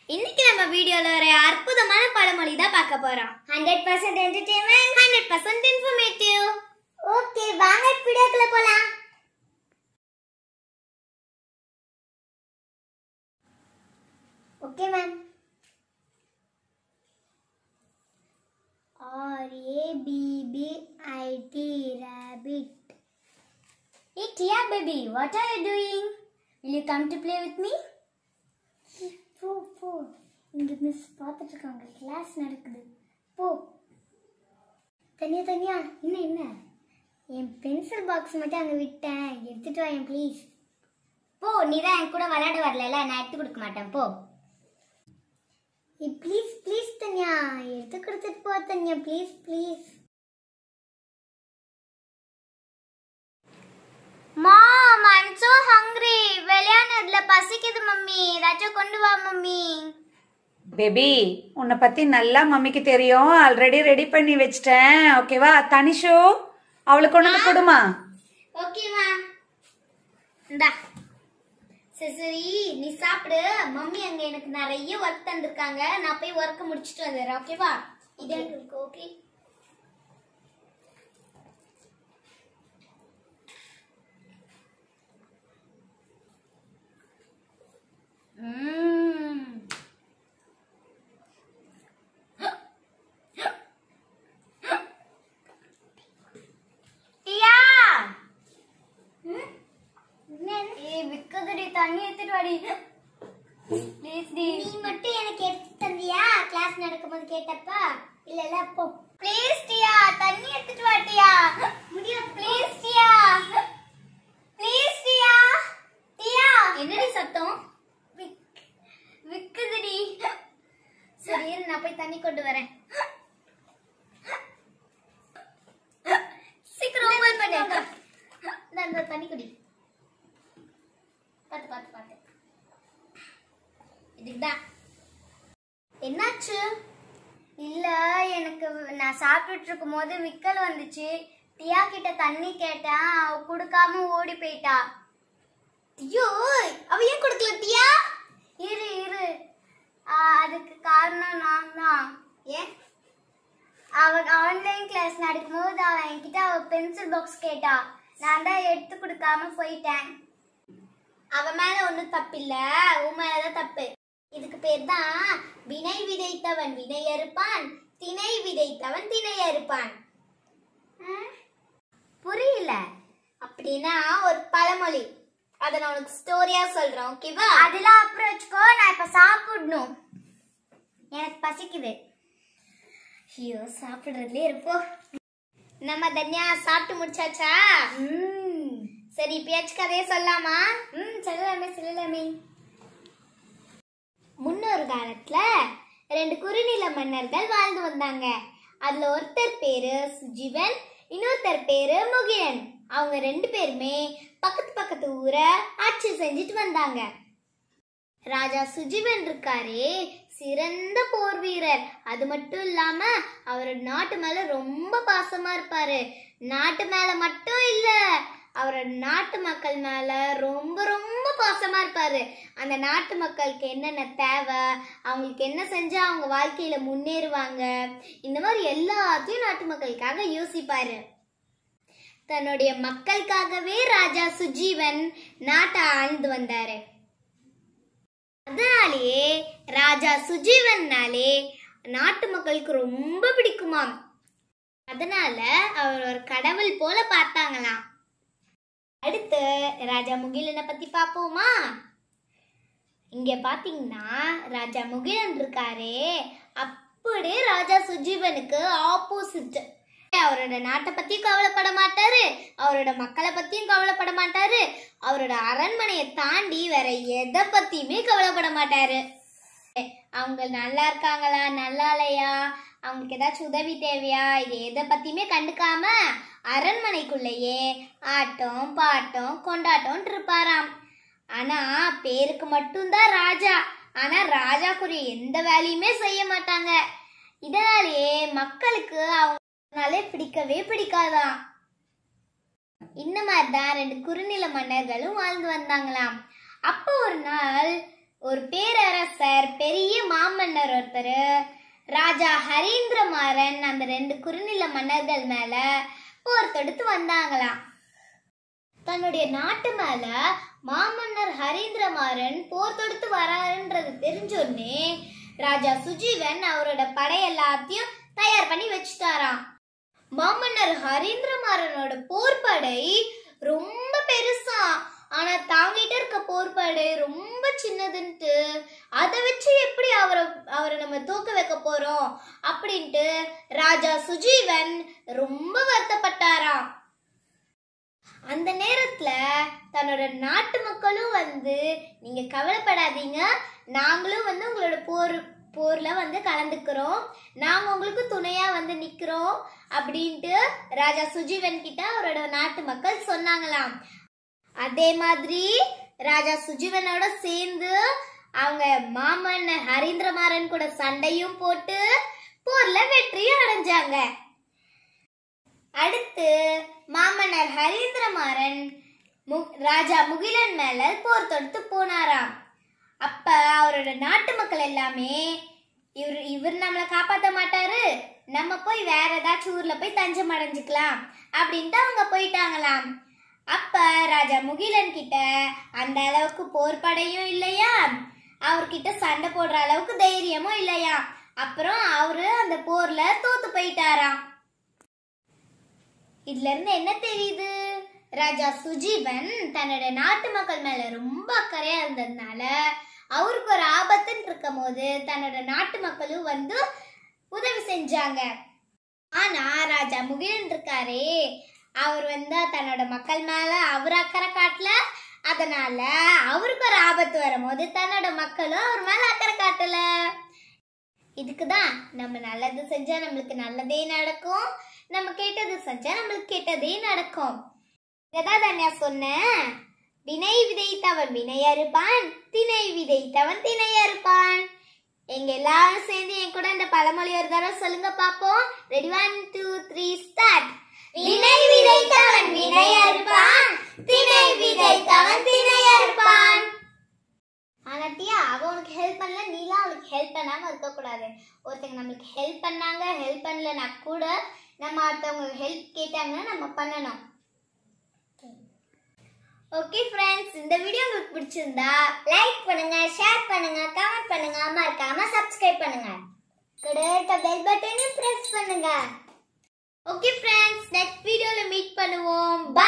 இன்னைக்கு நம்ம வீடியோல ஒரு அற்புதமான பழமொழி தான் பார்க்க போறோம் hundred percent entertainment hundred percent informative okay வாங்க வீடியோக்குள்ள போலாம் okay ma'am R A B B I T rabbit Hey Tia baby, what are you doing? Will you come to play with me? போ போ இங்க மிஸ் பார்த்துட்டு இருக்காங்க class நடக்குது போ தனியா தனியா என்ன என்ன என் பென்சில் பாக்ஸ் மட்டும் அங்க விட்டேன் எடுத்துட்டு வா ப்ளீஸ் போ நீ தான் என் கூட விளையாட வரல நான் எடுத்து கொடுக்க மாட்டேன் போ ப்ளீஸ் ப்ளீஸ் தனியா எடுத்து கொடுத்துட்டு போ தனியா please please mom I'm so hungry விளையாடுறதுல பசிக்குது மம்மி ஏதாச்சும் கொண்டு வா மம்மி பேபி உன்னை பத்தி நல்லா மம்மிக்கு தெரியும் ஆல்ரெடி ரெடி பண்ணி வச்சிட்டேன் ஓகேவா தனிஷு அவளுக்கு கொண்டு வந்து கொடுமா ஓகேவா இந்தா சரி சரி நீ சாப்பிடு மம்மி அங்க எனக்கு நிறைய ஒர்க் தந்திருக்காங்க நான் போய் ஒர்க் முடிச்சிட்டு வந்துடுறேன் ஓகேவா இது எனக்கு ஓகே ம்ம். டியா ஏய் விக்கதுடி தண்ணி எடுத்துட்டு வாடி ப்ளீஸ் டி நீ மட்டும் எனக்கு எடுத்து தந்தியா கிளாஸ் நடக்கும்போது கேட்டப்ப இல்ல இல்ல போ ப்ளீஸ் டியா தண்ணி எடுத்துட்டு வா டியா முடியும் ப்ளீஸ் டியா ப்ளீஸ் டியா டியா என்னடி சத்தம் விக்- விக்குதுடி சரி இரு, நான் போய் தண்ணி கொண்டு வரேன் சீக்கிரம் ஓபன் பண்ணு இந்த இந்த தண்ணி குடி பாத்து பாத்து பாத்து இதுக்குதான் என்னாச்சு இல்ல எனக்கு நான் சாப்பிட்டுட்டு இருக்கும் போது விக்கல் வந்துச்சு டியா கிட்ட தண்ணி கேட்டேன் அவ கொடுக்காம ஓடி போயிட்டா ஐயோ அவ ஏன் கொடுக்கல டியா இரு இரு ஆ, அதுக்கு காரணம் நான் தான் ஏன் அவன் ஆன்லைன் கிளாஸ் நடக்கும்போது அவன் என்கிட்ட அவ பென்சில் பாக்ஸ் கேட்டா நான் தான் எடுத்து கொடுக்காம போயிட்டேன் அவன் மேல ஒண்ணும் தப்பு இல்ல உன் மேலதான் தப்பு இதுக்கு பேர் தான் வினை விதைத்தவன் வினை அறுப்பான் திணை விதைத்தவன் திணை அறுப்பான் ஆ? புரியல அப்படின்னா ஒரு பழமொழி அத நான் உனக்கு ஸ்டோரியா சொல்றேன் ஓகேவா அதெல்லாம் அப்புறம் வச்சுக்கோ நான் இப்ப சாப்பிடணும் எனக்கு பசிக்குது ஐயோ சாப்பிடுறதுலே இருப்போம் நம்ம தன்யா சாப்பிட்டு முடிச்சாச்சா சரி இப்பயாச்சும் கதையை சொல்லலாமா ம் சொல்லலாமே சொல்லலாமே முன்னொரு காலத்துல ரெண்டு குறுநில மன்னர்கள் வாழ்ந்து வந்தாங்க அதுல ஒருத்தர் பேரு சுஜீவன் இன்னொருத்தர் பேரு முகிலன் அவங்க ரெண்டு பேருமே பக்கத்து பக்கத்து ஊரை ஆட்சி செஞ்சுட்டு வந்தாங்க ராஜா சுஜீவன் இருக்காரே சிறந்த போர் வீரர் அது மட்டும் இல்லாம அவரோட நாட்டு மேல ரொம்ப பாசமா இருப்பாரு நாட்டு மேல மட்டும் இல்ல அவரோட நாட்டு மக்கள் மேல ரொம்ப ரொம்ப பாசமா இருப்பாரு அந்த நாட்டு மக்களுக்கு என்னென்ன தேவை அவங்களுக்கு என்ன செஞ்சா அவங்க வாழ்க்கையில முன்னேறுவாங்க இந்த மாதிரி எல்லாத்தையும் நாட்டு மக்களுக்காக யோசிப்பாரு தன்னுடைய மக்களுக்காகவே ராஜா சுஜீவன் நாட்டை ஆழ்ந்து வந்தாரு அதனாலேயே ராஜா சுஜீவன்னாலே நாட்டு மக்களுக்கு ரொம்ப பிடிக்குமாம் அதனால அவர் ஒரு கடவுள் போல பார்த்தாங்களாம் அடுத்து ராஜா முகிலனை பத்தி பாப்போமா இங்க பாத்தீங்கன்னா ராஜா முகிலன் இருக்காரே அப்படியே ராஜா சுஜீவனுக்கு ஆப்போசிட் அவரோட நாட்டை பத்தியும் கவலைப்பட மாட்டாரு அவரோட மக்களை பத்தியும் கவலைப்பட மாட்டாரு அவரோட அரண்மனையை தாண்டி வேற எதை பத்தியுமே கவலைப்பட மாட்டாரு அவங்க நல்லா இருக்காங்களா நல்லா இல்லையா அவங்களுக்கு ஏதாச்சும் உதவி தேவையா இது எதை பத்தியுமே கண்டுக்காம அரண்மனைக்குள்ளேயே ஆட்டம் பாட்டம் கொண்டாட்டம் இருப்பாராம் ஆனா பேருக்கு மட்டும்தான் ராஜா ஆனா ராஜாக்குரிய எந்த வேலையுமே செய்ய மாட்டாங்க இதனாலேயே மக்களுக்கு அவங்களாலே பிடிக்கவே பிடிக்காதாம் இந்த மாதிரி தான் ரெண்டு குறுநில மன்னர்களும் வாழ்ந்து வந்தாங்களாம் அப்போ ஒரு நாள் ஒரு பேரரசர் பெரிய மாமன்னர் ஒருத்தர் ராஜா ஹரீந்திரமாறன் அந்த ரெண்டு குறுநில மன்னர்கள் மேல போர் தொடுத்து வந்தாங்களாம் தன்னுடைய நாட்டு மேல மாமன்னர் ஹரீந்திரமாறன் போர் தொடுத்து வராருன்றது தெரிஞ்சோடனே ராஜா சுஜீவன் அவரோட படை எல்லாத்தையும் தயார் பண்ணி வச்சுட்டாராம் மாமன்னர் ஹரீந்திரமாறனோட போர்படை ரொம்ப பெருசா ஆனா தாங்கிட்ட இருக்க போர்படை ரொம்ப சின்னதுன்ட்டு அதை வச்சு எப்படி அவரை அவரை நம்ம தூக்க வைக்க போறோம் அப்படின்ட்டு ராஜா சுஜீவன் ரொம்ப வருத்தப்பட்டாராம் அந்த நேரத்துல தன்னோட நாட்டு மக்களும் வந்து நீங்க கவலைப்படாதீங்க நாங்களும் வந்து உங்களோட போர் போர்ல வந்து கலந்துக்கிறோம் நாங்க உங்களுக்கு துணையா வந்து நிக்கிறோம் அப்படின்ட்டு ராஜா சுஜீவன் கிட்ட அவரோட நாட்டு மக்கள் சொன்னாங்களாம் அதே மாதிரி ராஜா சுஜீவனோட சேர்ந்து அவங்க மாமன் ஹரீந்திரமாறன் கூட சண்டையும் போட்டு போர்ல வெற்றியும் அடைஞ்சாங்க அடுத்து மாமன்னர் ஹரீந்திரமாறன் மு- ராஜா முகிலன் மேல போர் தொடுத்து போனாராம் அப்ப அவரோட நாட்டு மக்கள் எல்லாமே இவர் இவர் நம்மளை காப்பாத்த மாட்டாரு நம்ம போய் வேற ஏதாச்சும் ஊர்ல போய் தஞ்சம் அடைஞ்சுக்கலாம் அப்படின்ட்டு அவங்க போயிட்டாங்களாம் அப்ப ராஜா முகிலன் கிட்ட அந்த அளவுக்கு போர் படையும் இல்லையா அவர்கிட்ட சண்டை போடுற அளவுக்கு தைரியமும் இல்லையா அப்புறம் அவரு அந்த போர்ல தோத்து போயிட்டாராம் இதுல இருந்து என்ன தெரியுது ராஜா சுஜீவன் தன்னோட நாட்டு மக்கள் மேல ரொம்ப அக்கறையா இருந்ததுனால அவருக்கு ஒரு ஆபத்துன்னு இருக்கும் போது தன்னோட நாட்டு மக்களும் வந்து உதவி செஞ்சாங்க ஆனா ராஜா முகிலன் இருக்காரே அவர் வந்து தன்னோட மக்கள் மேல அவர் அக்கறை காட்டல அதனால அவருக்கு ஒரு ஆபத்து வரும்போது தன்னோட மக்களும் அவர் மேல அக்கறை காட்டல இதுக்கு தான் நம்ம நல்லது செஞ்சா நம்மளுக்கு நல்லதே நடக்கும் நம்ம கேட்டது செஞ்சா நம்மளுக்கு கேட்டதே நடக்கும் இதான் தன்யா சொன்னேன் வினை விதைத்தவன் வினை அறுப்பான் திணை விதைத்தவன் திணை அறுப்பான் எங்க எல்லாரும் சேர்ந்து என் கூட இந்த பழமொழி ஒரு தடவை சொல்லுங்க பாப்போம் ready one two three start வினை விதைத்தவன் வினை அறுப்பான் திணை விதைத்தவன் திணை அறுப்பான் ஆனா டியா அவ உனக்கு ஹெல்ப் பண்ணல நீலாம் அவளுக்கு ஹெல்ப் பண்ணாம இருக்க கூடாது ஒருத்தங்க நம்மளுக்கு ஹெல்ப் பண்ணாங்க ஹெல்ப் பண்ணலனா கூட நம்ம அடுத்தவங்க ஹெல்ப் கேட்டாங்கன்னா நம்ம பண்ணணும் ஓகே ஃப்ரெண்ட்ஸ் இந்த வீடியோ உங்களுக்கு பிடிச்சிருந்தா லைக் பண்ணுங்க ஷேர் பண்ணுங்க கமெண்ட் பண்ணுங்க மறக்காம சப்ஸ்கிரைப் பண்ணுங்க கூட இருக்க பெல் பட்டனையும் பிரஸ் பண்ணுங்க ஓகே ஃப்ரெண்ட்ஸ் நெக்ஸ்ட் வீடியோல மீட் பண்ணுவோம் பை